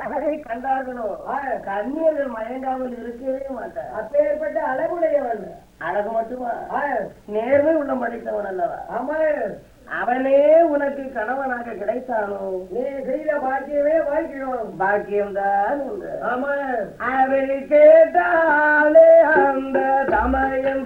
அழகை கண்டார்களோ கண்ணீர்கள் மயங்காமல் இருக்கவே மாட்டார் அப்பேற்பட்ட அழகுடையவன் அழகு மட்டுமா ஆ, நேர்மை உள்ள படித்தவன் அல்லவா ஆமா அவனே உனக்கு கணவனாக கிடைத்தானோ நீ செய்த பாக்கியமே வாழ்க்கிறோம் பாக்கியம்தான் உண்டு ஆமா அவள் கேட்டாலே அந்த தமயம்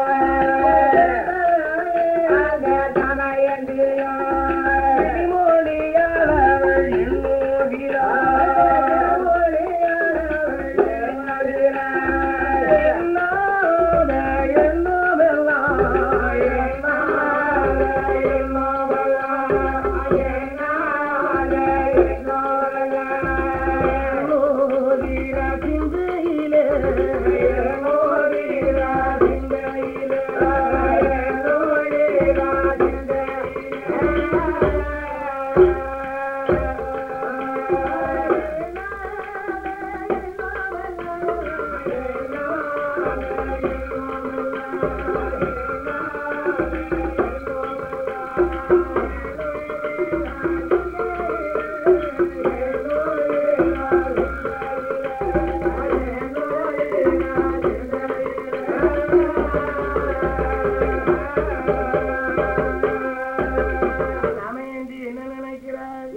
தமயந்தி என்ன நினைக்கிறார்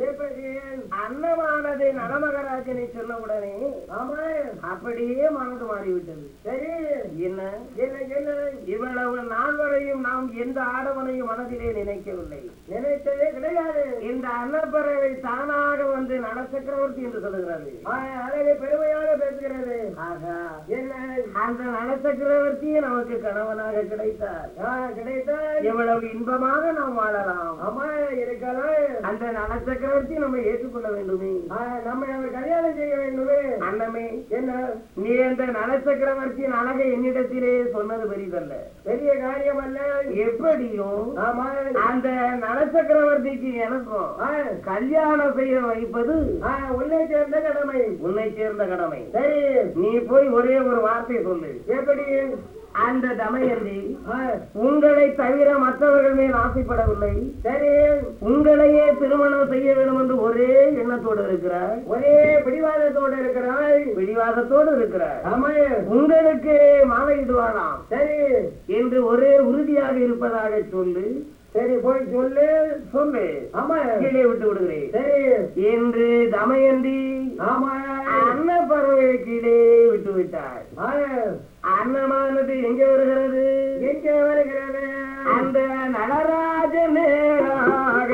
அன்னமானது நலமகராஜனை சொன்ன உடனே ஆமா அப்படியே மனது மாறிவிட்டது சரி என்ன என்ன என்ன இவ்வளவு நாள் வரையும் நாம் எந்த ஆடவனையும் மனதிலே நினைக்கவில்லை நினைத்ததே கிடையாது இந்த அன்னப்பறவை தானாக வந்து நலச்சக்கரவர்த்தி என்று சொல்லுகிறது ஆ, அழகை பெருமையாக பேசுகிறது ஆகா என்ன அந்த நலச்சக்கரவர்த்தியே நமக்கு கணவனாக கிடைத்தார் ஆ, கிடைத்தால் எவ்வளவு இன்பமாக நாம் வாழலாம் ஆமா இருக்கலாம் அந்த நலச்சக்கரவர்த்தி நம்ம ஏற்றுக்கொள்ள வேண்டுமே ஆ, நம்ம அவர் கல்யாணம் செய்ய வேண்டுமே அண்ணமே என்ன நீ அந்த நலச்சக்கரவர்த்தியின் அழகை என்னிடத்திலே சொன்னது பெரிதல்ல பெரிய காரியம் அல்ல எப்படியும் ஆமா அந்த நலச்சக்கரவர்த்திக்கு எனக்கும் ஆ, கல்யாணம் செய்ய வைப்பது ஆ, உன்னை சேர்ந்த கடமை உன்னை சேர்ந்த கடமை சரி நீ போய் ஒரே ஒரு வார்த்தை சொல்லு எப்படி அந்த தமயந்தி ஆ, உங்களை தவிர மற்றவர்கள் மேல் ஆசைப்படவில்லை சரி உங்களையே திருமணம் செய்ய வேண்டும் என்று ஒரே எண்ணத்தோடு இருக்கிறார் ஒரே பிடிவாதத்தோடு இருக்கிறாய் பிடிவாதத்தோடு இருக்கிறார் ஆமா உங்களுக்கு மாலையிடுவாராம் சரி என்று ஒரே உறுதியாக இருப்பதாக சொல்லு சரி போய் சொல்லு சொல்லு ஆமா கீழே விட்டு விடுகிறேன் சரி என்று தமயந்தி ஆமா அன்னப்பறவை கீழே விட்டு விட்டார் ஆ, அன்னமானது எங்கே வருகிறது எங்கே வருகிறது அந்த நடராஜ நேராக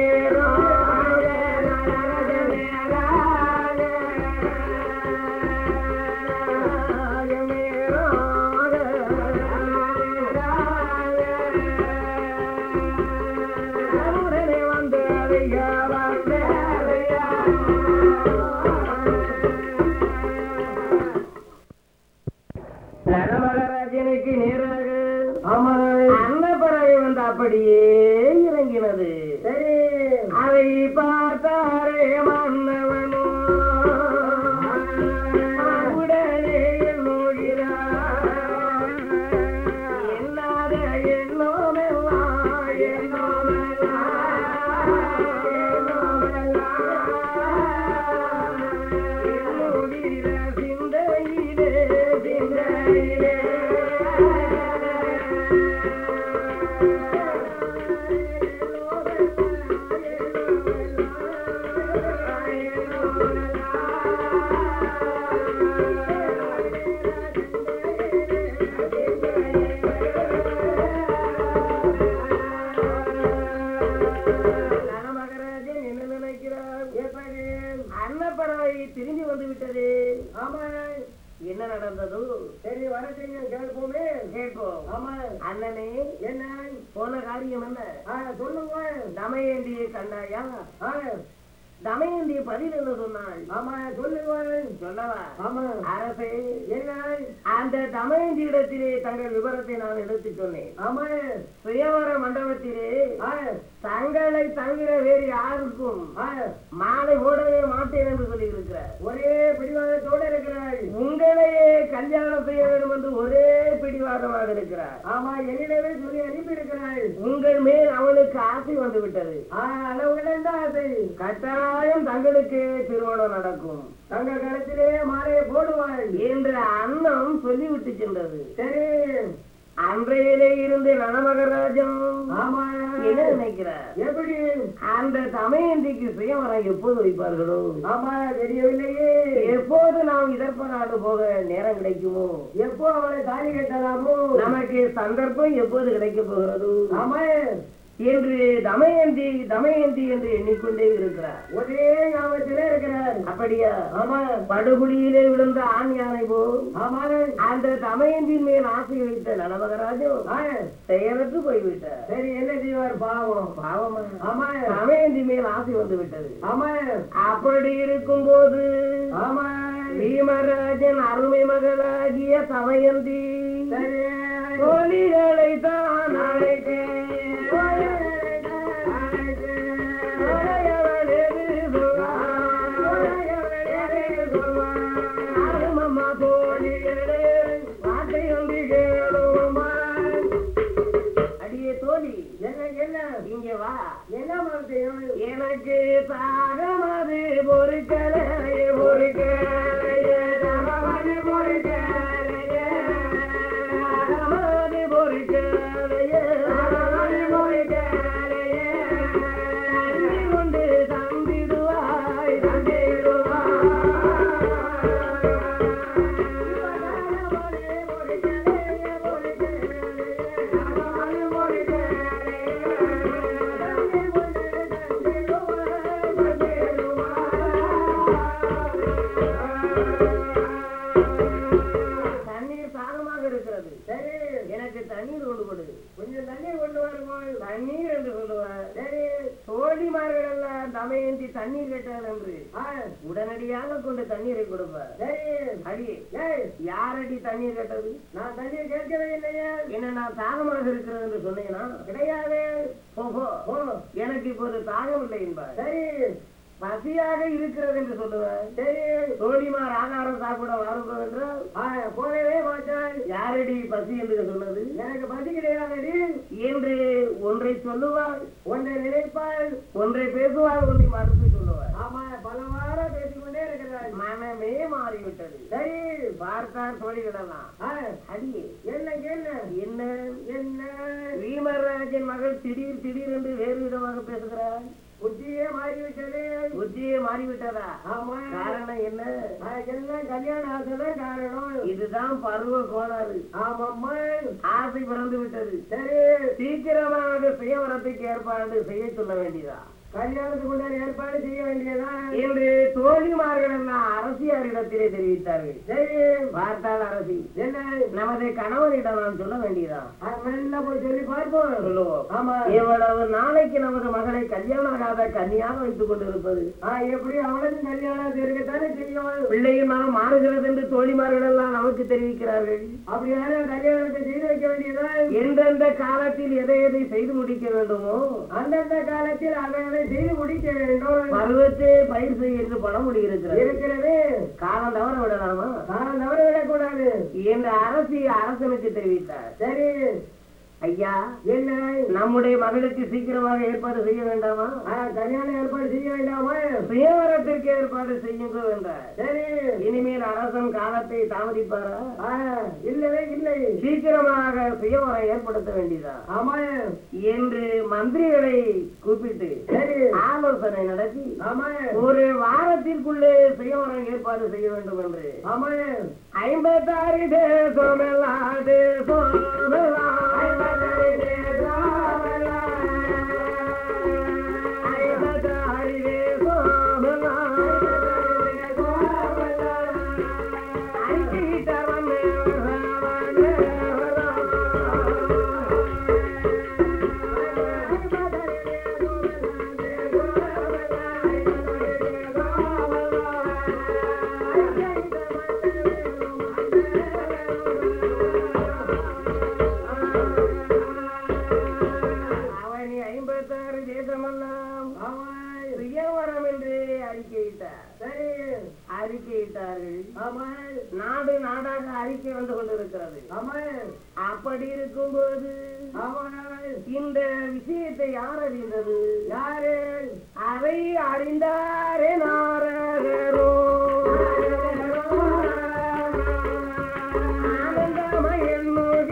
நேராக நடராஜ நேராக நேராக நேராக உடனே வந்து அதையா வந்து அதையா நரமகராஜனுக்கு நேராக ஆமா அன்னப்பறவை வந்து அப்படியே இறங்கினது சரி அதை பார்த்தாரே மன்னவனோ உடனே எண்ணுகிறார் என்னாத எண்ணோமெல்லாம் எண்ணோமெல்லாம் எண்ணோமெல்லாம் எண்ணுகிற சிந்தையிலே சிந்தையிலே மகராஜன் என்ன நினைக்கிறார் எப்படி அன்னப்பறவை திரும்பி வந்து விட்டது ஆமா என்ன நடந்ததோ சரி வர செய்ய கேட்போமே கேட்போம் ஆமா அண்ணனே என்ன போன காரியம் என்ன ஆ, சொல்லுங்க தமயந்தியை கண்டாயா ஆ, தமயந்தி பதில் என்ன சொன்னாள் ஆமா சொல்லுங்க சொல்லவா ஆமா அரசே என்ன அந்த தமயந்தி இடத்திலே தங்கள் விவரத்தை நான் எடுத்து சொன்னேன் ஆமா சுயவர மண்டபத்திலே ஆ, தங்களை தவிர வேறு யாருக்கும் ஆ, மாலை போடவே மாட்டேன் என்று சொல்லி இருக்கிறார் ஒரே பிடிவாதத்தோடு இருக்கிறாய் உங்களையே கல்யாணம் செய்ய வேண்டும் என்று ஒரே பிடிவாதமாக இருக்கிறார் ஆமா என்னிடவே சொல்லி அனுப்பி இருக்கிறாய் உங்கள் மேல் அவனுக்கு அவர்களுக்கு ஆசை வந்து விட்டது ஆ, அளவு கடந்த ஆசை கட்டாயம் தங்களுக்கு திருமணம் நடக்கும் தங்கள் கழுத்திலே மாலையை போடுவாள் என்று அன்னம் சொல்லிவிட்டு சென்றது சரி அன்றையிலே இருந்து ரணமகராஜன் ஆமா என்ன நினைக்கிறார் எப்படி அந்த தமயந்திக்கு சுயவரம் எப்போது வைப்பார்களோ ஆமா தெரியவில்லையே எப்போது நாம் இதற்ப நாடு போக நேரம் கிடைக்குமோ எப்போ அவளை தாலி கட்டலாமோ நமக்கு சந்தர்ப்பம் எப்போது கிடைக்க போகிறதோ ஆமா என்று தமயந்தி தமயந்தி என்று எண்ணிக்கொண்டே இருக்கிறார் ஒரே ஞாபகத்திலே இருக்கிறார் அப்படியா ஆமா படுகுழியிலே விழுந்த ஆண் யானை போ ஆமா அந்த தமயந்தின் மேல் ஆசை வைத்த நலமகராஜோ ஆ, செயலற்று போய்விட்டார் சரி என்ன செய்வார் பாவம் பாவமா ஆமா தமயந்தி மேல் ஆசை வந்து விட்டது ஆமா அப்படி இருக்கும்போது ஆமா பீமராஜன் அருமை மகளாகிய தமயந்தி சரி தோழிகளை தான் அழைக்க அடியே தோழி என்ன என்ன இங்க வா என்ன மறுத்தையும் எனக்கு தாகமது பொறுக்கலையே பொறுக்கலையே தாகமது பொறுக்கலையே தாகமது பொறுக்கலையே தாகமது பொறுக்கலையே தண்ணி கொண்டு தந்திடுவாய் தண்ணீர் தாகமாக இருக்கிறது சரி எனக்கு தண்ணீர் கொண்டு கொடு கொஞ்சம் தண்ணி கொண்டு வருவோம் தண்ணீர் என்று சொல்லுவார் சரி தோழிமார்கள் எல்லாம் தமயந்தி தண்ணீர் கேட்டார் என்று ஆ, உடனடியாக கொண்டு தண்ணீரை கொடுப்பார் சரி அடி ஏய் யாரடி தண்ணீர் கேட்டது நான் தண்ணீர் கேட்கவே இல்லையே என்ன நான் தாகமாக இருக்கிறது என்று சொன்னீங்கன்னா கிடையாது போ, போ. ஓ எனக்கு இப்போது தாகம் இல்லை என்பார் சரி பசியாக இருக்கிறது என்று சொல்லுவார் சரி தோழிமார் ஆகாரம் சாப்பிட வாருங்கள் என்றால் ஆ, போகவே மாட்டான் யாரடி பசி என்று சொன்னது எனக்கு பசி கிடையாதடி என்று ஒன்றை சொல்லுவார் ஒன்றை நினைப்பாள் ஒன்றை பேசுவார் ஒன்றை மறுத்து சொல்லுவார் ஆமா பல வாரம் பேசிக்கொண்டே இருக்கிறாள் மனமே மாறிவிட்டது சரி பார்த்தார் தோழிகளெல்லாம் ஆ, அடியே என்ன என்ன என்ன என்ன வீமராஜன் மகள் திடீர் திடீர் என்று வேறு விதமாக பேசுகிறார் புத்தியே மாறிவிட்டது புத்தியே மாறிவிட்டதா ஆமா காரணம் என்ன நான் எல்லாம் கல்யாண ஆசைதான் காரணம் இதுதான் பருவ கோளாறு ஆமாம்மா ஆசை பிறந்து விட்டது சரி சீக்கிரமாக சுயவரத்துக்கு ஏற்பாடு செய்ய சொல்ல வேண்டியதா கல்யாணத்துக்கு உண்டான ஏற்பாடு செய்ய வேண்டியதான் என்று தோழிமார்கள் எல்லாம் அரசியாரிடத்திலே தெரிவித்தார்கள் சரி பார்த்தால் அரசி என்ன நமது கணவரிடம் நாம் சொல்ல வேண்டியதான் அது மெல்ல போய் சொல்லி பார்ப்போம் சொல்லுவோம் ஆமா இவ்வளவு நாளைக்கு நமது மகளை கல்யாணம் ஆகாத கன்னியாக வைத்துக் கொண்டிருப்பது ஆ, எப்படி அவளுக்கும் கல்யாணம் இருக்கத்தானே செய்யும் பிள்ளையும் நாம் மாறுகிறது என்று தோழிமார்கள் எல்லாம் நமக்கு தெரிவிக்கிறார்கள் அப்படியான கல்யாணத்தை செய்து வைக்க வேண்டியதான் எந்தெந்த காலத்தில் எதை எதை செய்து முடிக்க வேண்டுமோ அந்தந்த காலத்தில் அதை அதை செய்து முடிக்க வேண்டும் பருவத்தே பயிர் செய்ய என்று பழமொழி இருக்கிறது இருக்கிறது காலம் தவற விடலாமா நான் தவற விடக்கூடாது என்று அரசி அரசனுக்கு தெரிவித்தார் சரி ஐயா என்ன நம்முடைய மகளுக்கு சீக்கிரமாக ஏற்பாடு செய்ய வேண்டாமா ஆ, கல்யாண ஏற்பாடு செய்ய வேண்டாமா சுயவரத்திற்கு ஏற்பாடு செய்யுங்கள் என்றார் சரி இனிமேல் அரசன் காலத்தை தாமதிப்பாரா ஆ, இல்லவே இல்லை சீக்கிரமாக சுயவரம் ஏற்படுத்த வேண்டியதா ஆமா என்று மந்திரிகளை கூப்பிட்டு சரி ஆலோசனை நடத்தி ஆமா ஒரு வாரத்திற்குள்ளே சுயவரம் ஏற்பாடு செய்ய வேண்டும் என்று ஆமா ஐம்பத்தாறு தேசம் எல்லாம் தேசம் எல்லாம் ஐம்பத்தாறு தேசம் எல்லாம் ஐம்பத்தாறு தேசம் எல்லாம் அடித்தவன் அறிக்கையிட்டார்கள் ஆமா நாடு நாடாக அறிக்கை வந்து கொண்டிருக்கிறது ஆமா அப்படி இருக்கும்போது ஆமா இந்த விஷயத்தை யார் அறிந்தது யாரு அதை அறிந்தாரே நாரகரோ ஆனந்தமயன்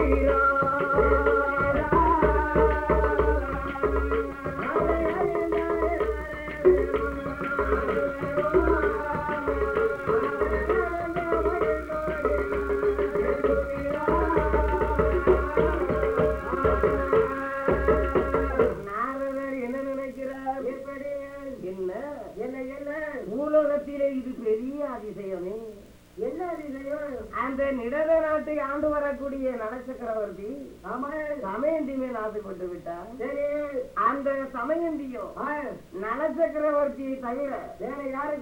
நாரதர் என்ன நினைக்கிறார் எப்படி என்ன என்ன என்ன பூலோகத்திலே இது பெரிய அதிசயமே என்ன அதிசயம் அந்த நிடத நாட்டை ஆண்டு வரக்கூடிய நலச்சக்கரவர்த்தி ஆமா சமயந்தி மேல் ஆசைப்பட்டு விட்டார் சரி அந்த சமயந்தியும் ஆ, நலச்சக்கரவர்த்தியை தவிர வேற யாரு